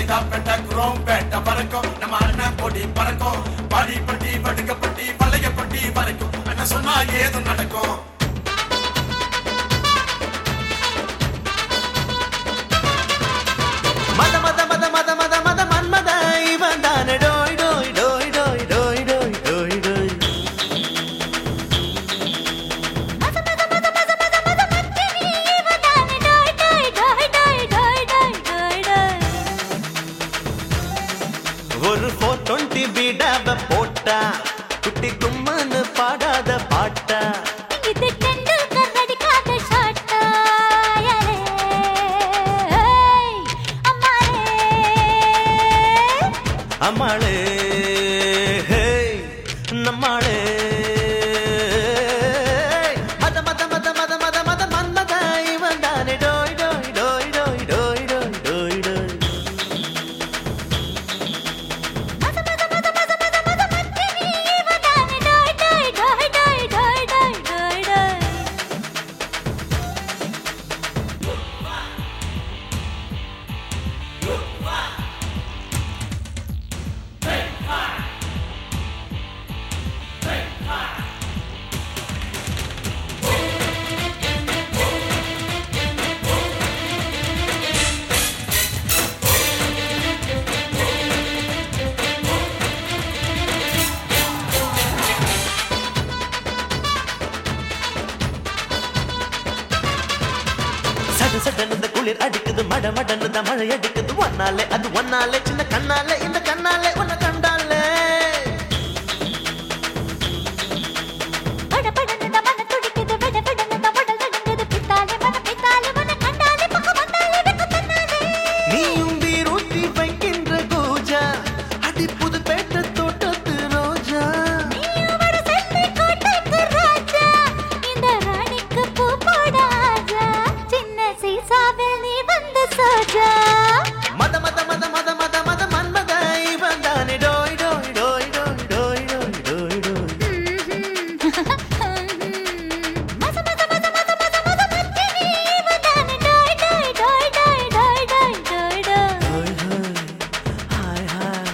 சைதா பெட்ட chrome பேட்ட பறக்கும் நம்ம அண்ணன் பொடி பறக்கும் பாடி பட்டி வடுக்கப்பட்டி வளையப்பட்டி வரைக்கும் அண்ணன் சொன்னா ஏதும் நடக்கும் மத மத மத மத மத மத மன்மத இவன் தானே டோய் டோய் டோய் டோய் டோய் டோய் டோய் டோய் மத மத மத மத மத மத மத்தினி இவதானே டோய் டோய் டோய் டோய் டோய் டோய் டோய் டோய் ஒரு ஃபோர் டுவெண்ட்டி பீடாவ போட்டா குட்டி கும்மன்னு பாடாத பாட்டா இது டெண்டுல்கர் அடிக்காத ஷாட்டா யாரே அம்மாரே அம்மாளே ஹே, நம்மாளே மத மத மத மத மத மத மன்மத இவன் தானே டோய் டோய் டோய் டோய் டோய் டோய் டோய் டோய் மத மத மத மத மத மத மத்தினி இவதானே டோய் டோய் டோய் டோய் டோய் டோய் டோய் டோய் சட சடன் இந்த குளிர் அடிக்குது மட மடன்னு தான் மழை அடிக்குது ஒன்னாலே அது ஒன்னாலே சின்ன கண்ணாலே இந்த கண்ணாலே உன்னை கண்டாலே பட படன்னு தான் மன துடிக்குது விட விடன்னு தான் உடல் நடுங்குது பித்தாலே மன பித்தாலே மன கண்டாலே பக்கம் வந்தாலே வெக்க தன்னாலே நீயும் வீரூட்டி வைக்கின்ற கூஜா அடி புது பேட்ட தோட்டத்து ரோஜா நீயோட செல்லை கோட்டைக்கு ராஜா இந்த ராணிக்கு பூ போடாதா சின்ன சீசாவில் நீ வந்து சோஜா மத மத மத மத மத மத மன்மத இவன் தானே டோய் டோய் டோய் டோய் டோய் டோய் டோய் டோய் மத மத மத மத மத மத மத்தினி இவதானே டோய் டோய் டோய் டோய் டோய் டோய் டோய் டோய் டோய் டோய் ஹாய் ஹாய்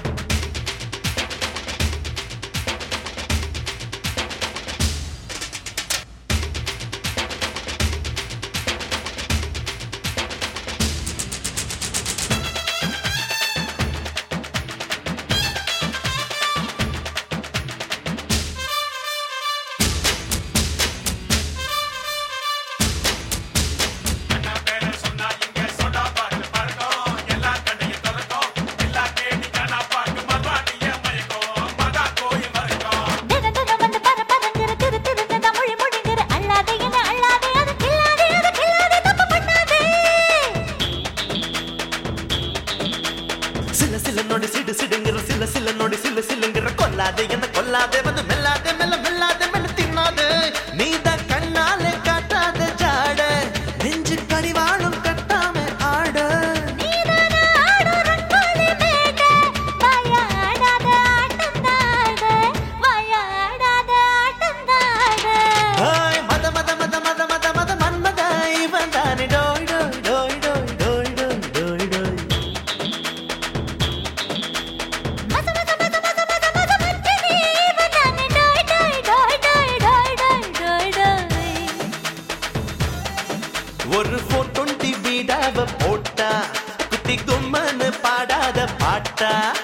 அண்ணா பேரை சொன்னா இங்க சொடா பாட்டு பறக்கும் எல்லா கண்ணையும் திறக்கும் எல்லா கேடி காணா பாட்டு மறுவாடிய மயக்கும் மகா கோயில் மறக்கும் தின தினம் வந்து பர பரங்கிற திரு திருன்னு தான் மொழி மொழிங்கிற அல்லாதே என அல்லாதே அது கில்லாதே அது கில்லாதே தப்பு பண்ணாதே சில சில நொடி சிடு சிடுங்கிற சில சில நொடி சில சிலுங்கிற கொல்லாதே என்ன கொல்லாதே வந்து மெல்லாதே மெல்ல மெல்லாதே மெல்ல தின்னாதே நீதான் கண்ணாலே காட்டாத ஜாட நெஞ்சு கடிவாளும் கட்டாம ஆட நீதானா ஆடு ரங்கோலி மேட வாயா ஆடாத ஆட்டம் தாட வாயா ஆடாத ஆட்டம் தாட ஹாய் மத மத மத மத மத மத மன்மத இவன் தானே டோய் டோய் டோய் டோய் டோய் டோய் டோய் டோய் மத மத மத மத மத மத மத்தினி இவதானே டோய் டோய் டோய் டோய் டோய் டோய் டோய் டோய் ஒரு ஃபோர் டுவெண்ட்டி பீடாவ போட்டா குட்டி கும்மன்னு பாடாத பாட்டா